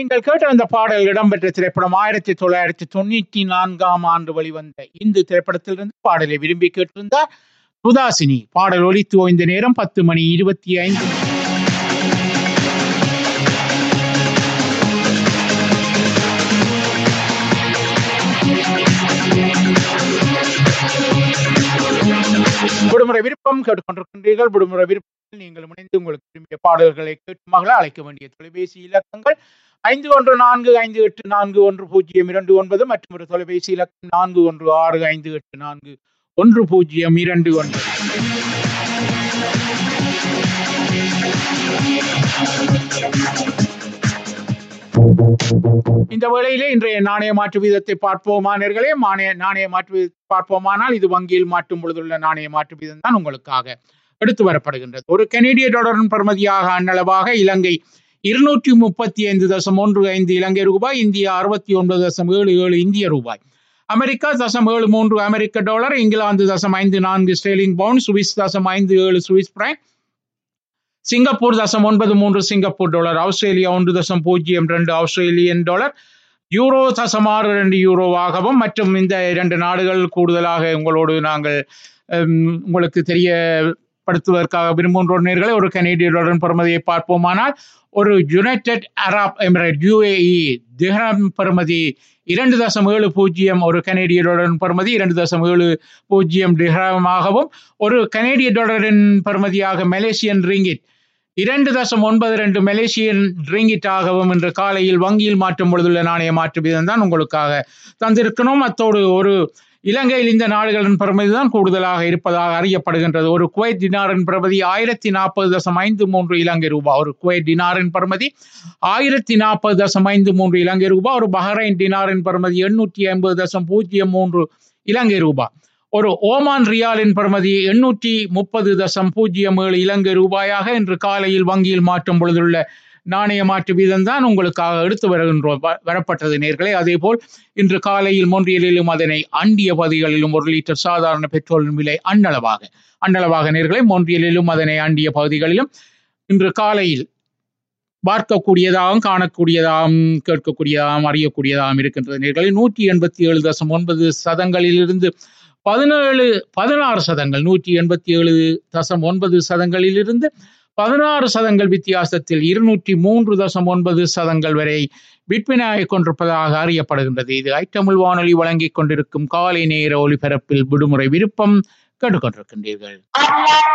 நீங்கள் கேட்ட அந்த பாடல் இடம்பெற்ற திரைப்படம் ஆயிரத்தி தொள்ளாயிரத்தி தொண்ணூற்றி நான்காம் ஆண்டு வெளிவந்த இந்து திரைப்படத்திலிருந்து பாடலை விரும்பி கேட்டிருந்தார் சுதாசினி பாடல் ஒலித்து ஓய்ந்த நேரம் பத்து மணி இருபத்தி ஐந்து விடுமுறை விருப்பம் கேட்டுக்கொண்டிருக்கின்றீர்கள் விடுமுறை விருப்பத்தில் நீங்கள் இணைந்து உங்களுக்கு விரும்பிய பாடல்களை கேட்டு மகள அழைக்க வேண்டிய தொலைபேசி இலக்கங்கள் ஐந்து ஒன்று நான்கு ஐந்து எட்டு நான்கு ஒன்று பூஜ்ஜியம் இரண்டு ஒன்பது மற்றும் ஒரு தொலைபேசி இலக்கம் நான்கு ஒன்று ஆறு ஐந்து எட்டு நான்கு ஒன்று பூஜ்ஜியம் இரண்டு ஒன்பது இந்த வேளையிலே இன்றைய நாணய மாற்று வீதத்தை பார்ப்போமா நேர்களே மானிய நாணய மாற்று வீதத்தை பார்ப்போமானால் இது வங்கியில் மாற்றும் பொழுதுள்ள நாணய மாற்று வீதம் தான் உங்களுக்காக எடுத்து வரப்படுகின்றது ஒரு கனேடிய டாலரின் பெறுமதியாக அன்னளவாக இலங்கை இருநூற்றி முப்பத்தி ஐந்து தசம் ஒன்று ஐந்து இலங்கை ரூபாய் இந்தியா அறுபத்தி ஒன்பது தசம் ஏழு ஏழு இந்திய ரூபாய் அமெரிக்கா தசம் ஏழு மூன்று அமெரிக்க டாலர் இங்கிலாந்து தசம் ஐந்து நான்கு ஸ்டேலிங் பவுண்ட் சுவிஸ் தசம் ஐந்து ஏழு சுவிஸ் பிராங்க் சிங்கப்பூர் தசம் ஒன்பது மூன்று சிங்கப்பூர் டாலர் ஆஸ்திரேலியா ஒன்று தசம் பூஜ்ஜியம் ரெண்டு ஆஸ்திரேலியன் டாலர் யூரோ தசம் ஆறு ரெண்டு யூரோவாகவும் மற்றும் இந்த இரண்டு நாடுகள் கூடுதலாக உங்களோடு நாங்கள் ஹம், உங்களுக்கு தெரியப்படுத்துவதற்காக விரும்புகின்ற நேர்களை ஒரு கனேடியருடன் பெறுமதியை பார்ப்போமானால் ஒரு யுனைடெட் அரப் எமிரேட் யுஏஇ திஹரம் பெறுமதி இரண்டு தசம் ஏழு பூஜ்ஜியம் ஒரு கனேடிய டாலரின் பெறுமதி இரண்டு தசம் ஏழு பூஜ்ஜியம் திஹரமாகவும் ஒரு கனேடிய டாலரின் பெறுமதியாக மலேசியன் ரிங்கிட் இரண்டு தசம் ஒன்பது ரெண்டு மலேசியன் ரிங்கிட்டாகவும் இன்று காலையில் வங்கியில் மாற்றும் பொழுதுள்ள நாணய மாற்று வீதம் தான் உங்களுக்காக தந்திருக்கணும் அத்தோடு ஒரு இலங்கையில் இந்த நாடுகளின் பெறுமதி தான் கூடுதலாக இருப்பதாக அறியப்படுகின்றது ஒரு குவைத் டினாரின் பெறுமதி ஆயிரத்தி நாற்பது தசம் ஐந்து மூன்று இலங்கை ரூபாய் ஒரு குவைத் டினாரின் பெறுமதி ஆயிரத்தி நாற்பது தசம் ஐந்து மூன்று இலங்கை ரூபாய் ஒரு பஹ்ரைன் டினாரின் பெறுமதி எண்ணூற்றி ஐம்பது தசம் பூஜ்ஜியம் மூன்று இலங்கை ரூபாய் ஒரு ஓமான் ரியாலின் பெறுமதி எண்ணூற்றி முப்பது தசம் பூஜ்ஜியம் ஏழு இலங்கை ரூபாயாக இன்று காலையில் வங்கியில் மாற்றும் பொழுதுள்ள நாணய மாற்று வீதம் தான் உங்களுக்காக எடுத்து வருகின்றோம் வ- வரப்பட்டது நேர்களே அதேபோல் இன்று காலையில் மொன்றியலிலும் அதனை அண்டிய பகுதிகளிலும் ஒரு லிட்டர் சாதாரண பெட்ரோலின் விலை அன்னளவாக அன்னளவாக நேர்களே மொன்றியலிலும் அதனை அண்டிய பகுதிகளிலும் இன்று காலையில் பார்க்கக்கூடியதாகவும் காணக்கூடியதாகவும் கேட்கக்கூடியதாகவும் அறியக்கூடியதாகவும் இருக்கின்றது நேர்களை நூற்றி எண்பத்தி ஏழு தசம் ஒன்பது சதங்களிலிருந்து பதினேழு பதினாறு சதங்கள் நூற்றி எண்பத்தி ஏழு தசம் ஒன்பது சதங்களிலிருந்து பதினாறு சதங்கள் வித்தியாசத்தில் இருநூற்றி மூன்று தசம் ஒன்பது சதங்கள் வரை விற்பனையாகிக் கொண்டிருப்பதாக அறியப்படுகின்றது இது ஐட்டமிழ் வானொலி வழங்கிக் கொண்டிருக்கும் காலை நேர ஒலிபரப்பில் விடுமுறை விருப்பம் கேட்டுக்கொண்டிருக்கின்றீர்கள்